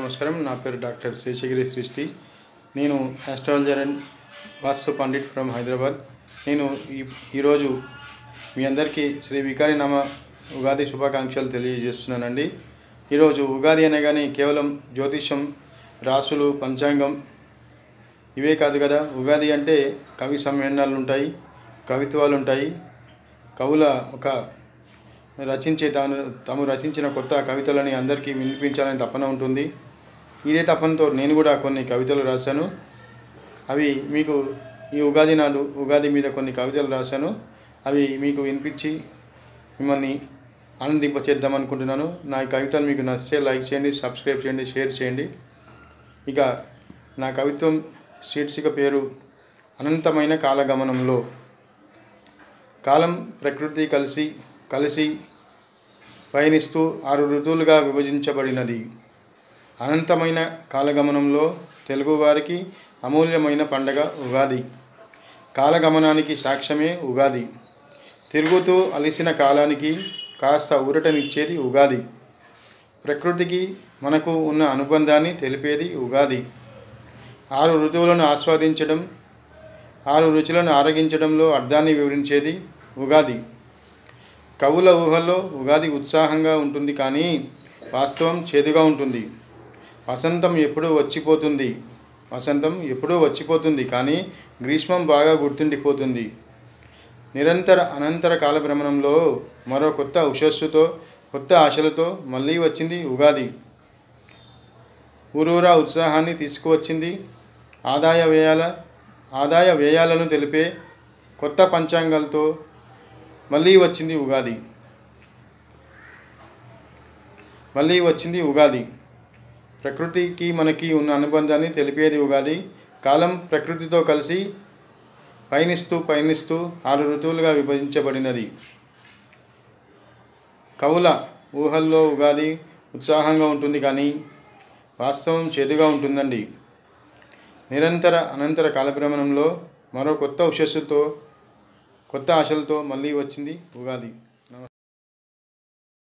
నమస్కారం నా పేరు డాక్టర్ శేషగిరి సృష్టి నేను astrologer and vastu pandit from Hyderabad నేను ఈ ఈరోజు మీ అందరికీ శ్రీ వికారి నామ ఉగాది శుభాకాంక్షలు తెలియజేస్తున్నానండి ఈరోజు ఉగాది అనగానే కేవలం జ్యోతిష్యం రాసులు పంచాంగం ఇవే కాదు కదా ఉగాది అంటే కవి సమ్మేళనాలు ఉంటాయి కవిత్వాలు ఉంటాయి కవుల ఒక రచించే తాను తాము రచించిన కొత్త కవితలని అందరికీ వినిపించాలని తపన ఉంటుంది ఇదే తపనతో నేను కూడా కొన్ని కవితలు రాశాను అవి మీకు ఈ ఉగాది నాడు ఉగాది మీద కొన్ని కవితలు రాశాను అవి మీకు వినిపించి మిమ్మల్ని ఆనందింపచేద్దాం అనుకుంటున్నాను నా ఈ కవితలు మీకు నచ్చితే లైక్ చేయండి సబ్స్క్రైబ్ చేయండి షేర్ చేయండి ఇక నా కవిత్వం శీర్షిక పేరు అనంతమైన కాలగమనంలో కాలం ప్రకృతి కలిసి కలిసి పయనిస్తూ ఆరు ఋతువులుగా విభజించబడినది అనంతమైన కాలగమనంలో తెలుగువారికి అమూల్యమైన పండగ ఉగాది కాలగమనానికి సాక్ష్యమే ఉగాది తిరుగుతూ అలిసిన కాలానికి కాస్త ఊరటనిచ్చేది ఉగాది ప్రకృతికి మనకు ఉన్న అనుబంధాన్ని తెలిపేది ఉగాది ఆరు ఋతువులను ఆస్వాదించడం ఆరు రుచులను ఆరగించడంలో అర్థాన్ని వివరించేది ఉగాది కవుల ఊహల్లో ఉగాది ఉత్సాహంగా ఉంటుంది కానీ వాస్తవం చేదుగా ఉంటుంది వసంతం ఎప్పుడూ వచ్చిపోతుంది వసంతం ఎప్పుడూ వచ్చిపోతుంది కానీ గ్రీష్మం బాగా గుర్తుండిపోతుంది నిరంతర అనంతర కాలభ్రమణంలో మరో కొత్త ఉషస్సుతో కొత్త ఆశలతో మళ్ళీ వచ్చింది ఉగాది ఊరూరా ఉత్సాహాన్ని తీసుకువచ్చింది ఆదాయ వ్యయాల ఆదాయ వ్యయాలను తెలిపే కొత్త పంచాంగాలతో మళ్ళీ వచ్చింది ఉగాది మళ్ళీ వచ్చింది ఉగాది ప్రకృతికి మనకి ఉన్న అనుబంధాన్ని తెలిపేది ఉగాది కాలం ప్రకృతితో కలిసి పయనిస్తూ పయనిస్తూ ఆరు ఋతువులుగా విభజించబడినది కవుల ఊహల్లో ఉగాది ఉత్సాహంగా ఉంటుంది కానీ వాస్తవం చేదుగా ఉంటుందండి నిరంతర అనంతర కాలభ్రమణంలో మరో కొత్త ఉషస్సుతో కొత్త ఆశలతో మళ్ళీ వచ్చింది ఉగాది